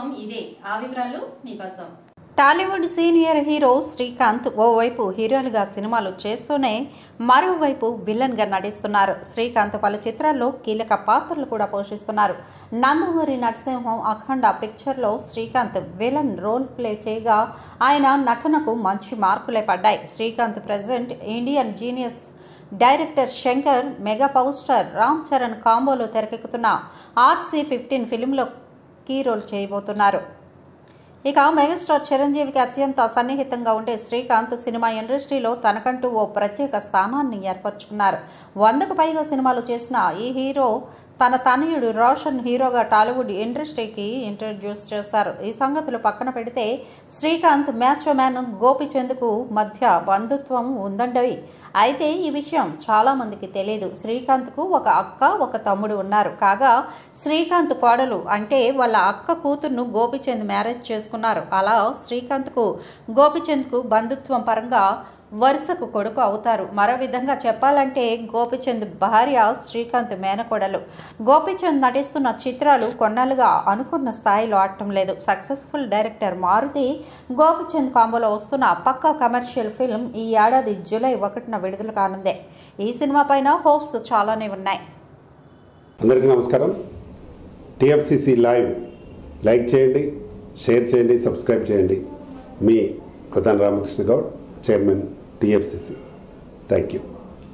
వాస్తవం ఇదే ఆ వివరాలు మీకోసం టాలీవుడ్ సీనియర్ హీరో శ్రీకాంత్ ఓవైపు హీరోలుగా సినిమాలు చేస్తూనే మరోవైపు విలన్గా నటిస్తున్నారు శ్రీకాంత్ పలు చిత్రాల్లో కీలక పాత్రలు కూడా పోషిస్తున్నారు నందమూరి నరసింహం అఖండ పిక్చర్లో శ్రీకాంత్ విలన్ రోల్ ప్లే చేయగా ఆయన నటనకు మంచి మార్కులే పడ్డాయి Srikanth present Indian genius director Shankar mega power star Ram Charan కాంబోలో తెరకెక్కుతున్న ఆర్సీ ఫిఫ్టీన్ ఫిలింలో కీ రోల్ చేయబోతున్నారు ఇక మెగాస్టార్ చిరంజీవికి అత్యంత సన్నిహితంగా ఉండే శ్రీకాంత్ సినిమా ఇండస్ట్రీలో తనకంటూ ఓ ప్రత్యేక స్థానాన్ని ఏర్పరచుకున్నారు వందకు పైగా సినిమాలు చేసిన ఈ హీరో తన తనయుడు రోషన్ హీరోగా టాలీవుడ్ ఇండస్ట్రీకి ఇంట్రడ్యూస్ చేశారు ఈ సంగతులు పక్కన పెడితే శ్రీకాంత్ మ్యాచ్ మ్యాన్ గోపిచంద్కు మధ్య బంధుత్వం ఉందండవి అయితే ఈ విషయం చాలా మందికి తెలియదు శ్రీకాంత్కు ఒక అక్క ఒక తమ్ముడు ఉన్నారు కాగా శ్రీకాంత్ కోడలు అంటే వాళ్ళ అక్క కూతుర్ను గోపిచంద్ మ్యారేజ్ చేసుకున్నారు అలా శ్రీకాంత్కు గోపిచంద్కు బంధుత్వం పరంగా వరుసకు కొడుకు అవుతారు మరో విధంగా చెప్పాలంటే గోపిచంద్ భార్య శ్రీకాంత్ మేనకోడలు గోపిచంద్ నటిస్తున్న చిత్రాలు కొన్నాళ్ళుగా అనుకున్న స్థాయిలో ఆడటం లేదు సక్సెస్ఫుల్ డైరెక్టర్ మారుతి గోపిచంద్ కాంబోలో వస్తున్న పక్కా కమర్షియల్ ఫిల్మ్ ఈ ఏడాది జూలై ఒకటిన విడుదల కానుందే ఈ సినిమా పైన హోప్స్ చాలానే ఉన్నాయి అందరికీ నమస్కారం టిఎఫ్సిసి లైవ్ లైక్ చేయండి షేర్ చేయండి సబ్స్క్రైబ్ చేయండి మీ Pradhan Ramakrishna Goud chairman TFCC thank you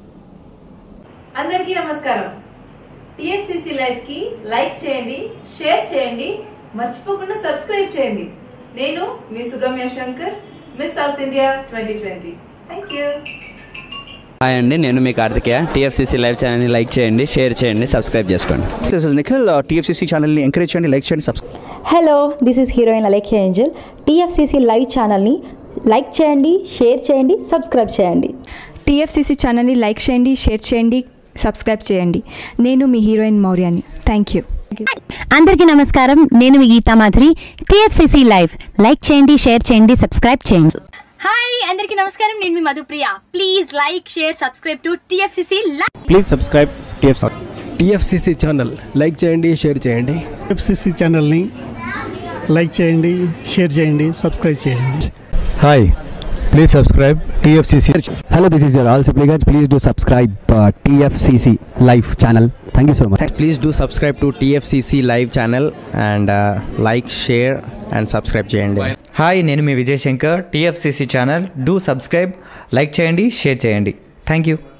అందరికీ నమస్కారం టిఎఫ్సిసి లైవ్ కి లైక్ చేయండి షేర్ చేయండి మర్చిపోకుండా సబ్స్క్రైబ్ చేయండి నేను మీ Sugamya Shankar Miss South India twenty twenty thank you hi అండి నేను మీ కార్తికేయ టీఎఫ్సీసీ లైవ్ ఛానల్ని లైక్ చేయండి షేర్ చేయండి సబ్స్క్రైబ్ చేసుకోండి దిస్ ఇస్ నిఖిల్ టీఎఫ్సీసీ ఛానల్ని ఎంకరేజ్ చేయండి లైక్ చేయండి subscribe hello this is heroine Alekhya Angel TFCC live ఛానల్ని లైక్ చేయండి షేర్ చేయండి సబ్స్క్రైబ్ చేయండి టీఎఫ్సీసీ ఛానల్ని లైక్ చేయండి షేర్ చేయండి సబ్స్క్రైబ్ చేయండి నేను మీ హీరోయిన్ మౌర్యాని థ్యాంక్ యూ అందరికీ నమస్కారం నేను మీ Geetha Madhuri TFCC live like చేయండి షేర్ చేయండి సబ్స్క్రైబ్ చేయండి హాయ్ అందరికీ నమస్కారం నేను మీ Madhupriya please like share subscribe to TFCC please subscribe TFC TFCC channel like చేయండి షేర్ చేయండి ఎఫ్సిసి ఛానల్ని లైక్ చేయండి షేర్ చేయండి సబ్స్క్రైబ్ చేయండి hi please subscribe TFCC hello this is యర్ ఆల్ సిప్లిగన్స్ please do subscribe TFCC live channel thank you so much please do subscribe to TFCC live channel and like share and subscribe చేయండి hi నేను మీ Vijay Shankar TFCC channel do subscribe like చేయండి share చేయండి thank you